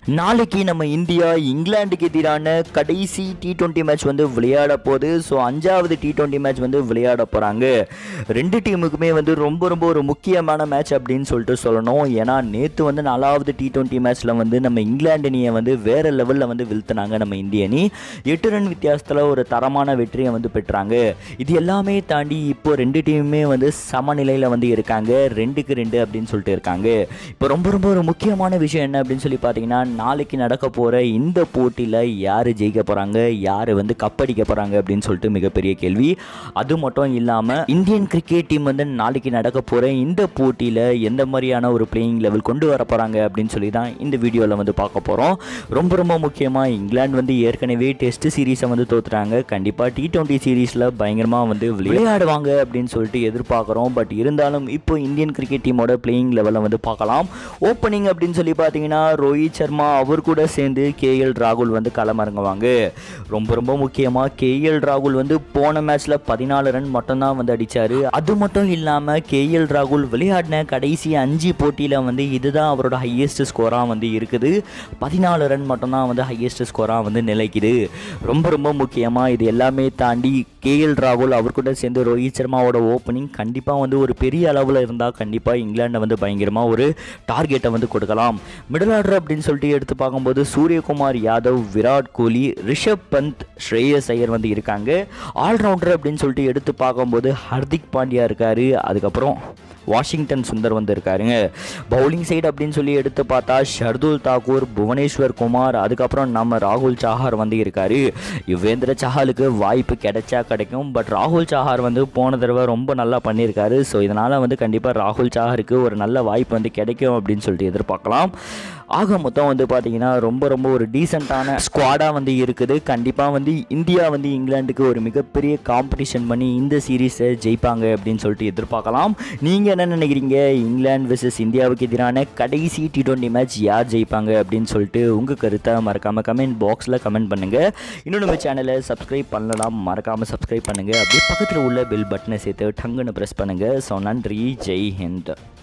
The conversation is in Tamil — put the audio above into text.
நாளைக்கு நம்ம இந்தியா இங்கிலாந்துக்கு எதிரான கடைசி டி டுவெண்ட்டி மேட்ச் வந்து விளையாட போகுது ஸோ அஞ்சாவது டி டுவெண்ட்டி மேட்ச் வந்து விளையாட போகிறாங்க ரெண்டு டீமுக்குமே வந்து ரொம்ப ரொம்ப ஒரு முக்கியமான மேட்ச் அப்படின்னு சொல்லிட்டு சொல்லணும் ஏன்னா நேற்று வந்து நாலாவது டி டுவெண்ட்டி மேட்ச்சில் வந்து நம்ம இங்கிலாந்து அணியை வந்து வேறு லெவலில் வந்து வீழ்த்தினாங்க நம்ம இந்திய அணி எட்டு ரன் வித்தியாசத்தில் ஒரு தரமான வெற்றியை வந்து பெற்றாங்க இது எல்லாமே தாண்டி இப்போ ரெண்டு டீமுமே வந்து சமநிலையில் வந்து இருக்காங்க ரெண்டுக்கு ரெண்டு அப்படின்னு சொல்லிட்டு இருக்காங்க இப்போ ரொம்ப ரொம்ப ஒரு முக்கியமான விஷயம் என்ன அப்படின்னு சொல்லி பார்த்தீங்கன்னா நாளைக்கு நடக்க போகிற இந்த போட்டியில் யார் ஜெயிக்க போகிறாங்க யார் வந்து கப்படிக்க போகிறாங்க அப்படின்னு சொல்லிட்டு மிகப்பெரிய கேள்வி அது மட்டும் இல்லாமல் இந்தியன் கிரிக்கெட் டீம் வந்து நாளைக்கு நடக்க போகிற இந்த போட்டியில் எந்த மாதிரியான ஒரு பிளேயிங் லெவல் கொண்டு வர போகிறாங்க அப்படின்னு சொல்லி தான் இந்த வீடியோவில் வந்து பார்க்க போகிறோம் ரொம்ப ரொம்ப முக்கியமாக இங்கிலாந்து வந்து ஏற்கனவே டெஸ்ட் சீரீஸை வந்து தோத்துறாங்க கண்டிப்பாக டி டுவெண்ட்டி சீரீஸில் பயங்கரமாக வந்து விளையாடுவாங்க அப்படின்னு சொல்லிட்டு எதிர்பார்க்குறோம் பட் இருந்தாலும் இப்போ இந்தியன் கிரிக்கெட் டீமோட பிளேயிங் லெவலை வந்து பார்க்கலாம் ஓப்பனிங் அப்படின்னு சொல்லி பார்த்தீங்கன்னா ரோஹித் சர்மா அவர் கூட சேர்ந்து கேஎல் ராகுல் வந்து களமிறங்குவாங்க ரொம்ப ரொம்ப முக்கியமாக கேஎல் ராகுல் வந்து போன மேட்ச்சில் பதினாலு ரன் மட்டும்தான் வந்து அடித்தார் அது மட்டும் இல்லாமல் கேஎல் ராகுல் விளையாடின கடைசி அஞ்சு போட்டியில் வந்து இதுதான் அவரோட ஹையஸ்ட் ஸ்கோராக வந்து இருக்குது பதினாலு ரன் மட்டும்தான் வந்து ஹையஸ்ட் ஸ்கோராக வந்து நிலைக்குது ரொம்ப ரொம்ப முக்கியமாக இது எல்லாமே தாண்டி கேஎல் ராகுல் அவர் கூட சேர்ந்து ரோஹித் சர்மாவோட ஓப்பனிங் கண்டிப்பாக வந்து ஒரு பெரிய அளவில் இருந்தால் கண்டிப்பாக இங்கிலாண்டை வந்து பயங்கரமாக ஒரு டார்கெட்டை வந்து கொடுக்கலாம் மிடில் ஆர்டர் அப்படின்னு சொல்லிட்டு எடுத்து பார்க்கும்போது சூரியகுமார் யாதவ் விராட் கோலி ரிஷப் பந்த் ஸ்ரேயஸ் ஐயர் வந்து இருக்காங்க ஆல்ரவுண்டர் அப்படின்னு சொல்லிட்டு எடுத்து பார்க்கும்போது ஹர்திக் பாண்டியா இருக்கார் அதுக்கப்புறம் வாஷிங்டன் சுந்தர் வந்து இருக்காருங்க பவுலிங் சைடு அப்படின்னு சொல்லி எடுத்து பார்த்தா ஷர்துல் தாக்கூர் புவனேஸ்வர் குமார் அதுக்கப்புறம் நம்ம ராகுல் சாஹார் வந்து இருக்காரு யுவேந்திர சஹாலுக்கு வாய்ப்பு கிடைச்சா கிடைக்கும் பட் ராகுல் சாஹார் வந்து போன தடவை ரொம்ப நல்லா பண்ணியிருக்காரு ஸோ இதனால் வந்து கண்டிப்பாக ராகுல் சாஹருக்கு ஒரு நல்ல வாய்ப்பு வந்து கிடைக்கும் அப்படின்னு சொல்லிட்டு எதிர்பார்க்கலாம் ஆக மொத்தம் வந்து பார்த்தீங்கன்னா ரொம்ப ரொம்ப ஒரு டீசெண்டான ஸ்குவாடாக வந்து இருக்குது கண்டிப்பாக வந்து இந்தியா வந்து இங்கிலாந்துக்கு ஒரு மிகப்பெரிய காம்படிஷன் பண்ணி இந்த சீரீஸை ஜெயிப்பாங்க அப்படின்னு சொல்லிட்டு எதிர்பார்க்கலாம் நீங்கள் என்ன நினைக்கிறீங்க இங்கிலாந்து வெர்சஸ் இந்தியாவுக்கு எதிரான கடைசி டி டுவெண்ட்டி மேட்ச் யார் ஜெயிப்பாங்க அப்படின்னு சொல்லிட்டு உங்கள் கருத்தை மறக்காமல் கமெண்ட் பாக்ஸில் கமெண்ட் பண்ணுங்கள் இன்னும் நம்ம சேனலை சப்ஸ்கிரைப் பண்ணலாம் மறக்காமல் சப்ஸ்கிரைப் பண்ணுங்கள் அப்படியே பக்கத்தில் உள்ள பெல் பட்டனை சேர்த்து டங்குன்னு ப்ரெஸ் பண்ணுங்கள் ஸோ நன்றி ஜெய் ஹிந்த்